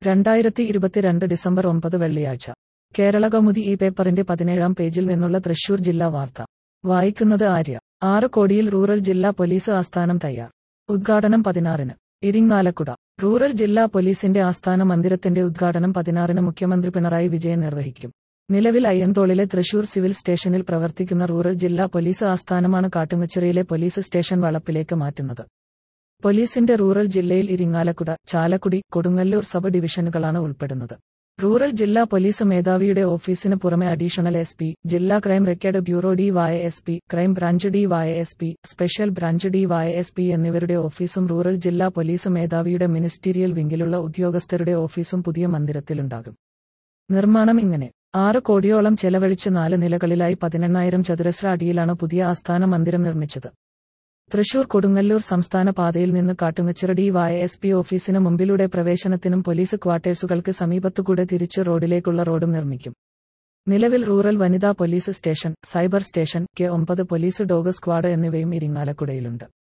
രണ്ടായിരത്തി ഇരുപത്തിരണ്ട് ഡിസംബർ ഒമ്പത് വെള്ളിയാഴ്ച കേരള കൗമുദി ഈ പേപ്പറിന്റെ പതിനേഴാം പേജിൽ നിന്നുള്ള തൃശൂർ ജില്ലാ വാർത്ത വായിക്കുന്നത് ആര്യ ആറ് കോടിയിൽ റൂറൽ ജില്ലാ പോലീസ് ആസ്ഥാനം തയ്യാർ ഉദ്ഘാടനം പതിനാറിന് ഇരിങ്ങാലക്കുട റൂറൽ ജില്ലാ പോലീസിന്റെ ആസ്ഥാന മന്ദിരത്തിന്റെ ഉദ്ഘാടനം പതിനാറിന് മുഖ്യമന്ത്രി പിണറായി വിജയൻ നിർവഹിക്കും നിലവിൽ അയ്യന്തോളിലെ തൃശൂർ സിവിൽ സ്റ്റേഷനിൽ പ്രവർത്തിക്കുന്ന റൂറൽ ജില്ലാ പോലീസ് ആസ്ഥാനമാണ് കാട്ടുമുച്ചിറയിലെ പോലീസ് സ്റ്റേഷൻ വളപ്പിലേക്ക് മാറ്റുന്നത് പോലീസിന്റെ റൂറൽ ജില്ലയിൽ ഇരിങ്ങാലക്കുട ചാലക്കുടി കൊടുങ്ങല്ലൂർ സബ് ഡിവിഷനുകളാണ് ഉൾപ്പെടുന്നത് റൂറൽ ജില്ലാ പോലീസ് മേധാവിയുടെ ഓഫീസിന് പുറമെ അഡീഷണൽ എസ് പി ജില്ലാ crime record bureau D Y S P crime branch D Y S P special branch D Y S P എന്നിവരുടെ ഓഫീസും റൂറൽ ജില്ലാ പോലീസ് മേധാവിയുടെ മിനിസ്റ്റീരിയൽ വിംഗിലുള്ള ഉദ്യോഗസ്ഥരുടെ ഓഫീസും പുതിയ മന്ദിരത്തിലുണ്ടാകും നിർമ്മാണം ഇങ്ങനെ ആറ് കോടിയോളം ചെലവഴിച്ച് നാല് നിലകളിലായി പതിനെണ്ണായിരം ചതുരശ്ര അടിയിലാണ് പുതിയ ആസ്ഥാന മന്ദിരം നിർമ്മിച്ചത് തൃശൂർ കൊടുങ്ങല്ലൂർ സംസ്ഥാന പാതയിൽ നിന്ന് Kattungachira D Y S P ഓഫീസിന് മുമ്പിലൂടെ പ്രവേശനത്തിനും പോലീസ് ക്വാർട്ടേഴ്സുകൾക്ക് സമീപത്തുകൂടെ തിരിച്ച് റോഡിലേക്കുള്ള റോഡും നിർമ്മിക്കും നിലവിൽ റൂറൽ വനിതാ police station cyber station K ഒമ്പത് പോലീസ് ഡോഗ് സ്ക്വാഡ് എന്നിവയും ഇരിങ്ങാലക്കുടയിലുണ്ട്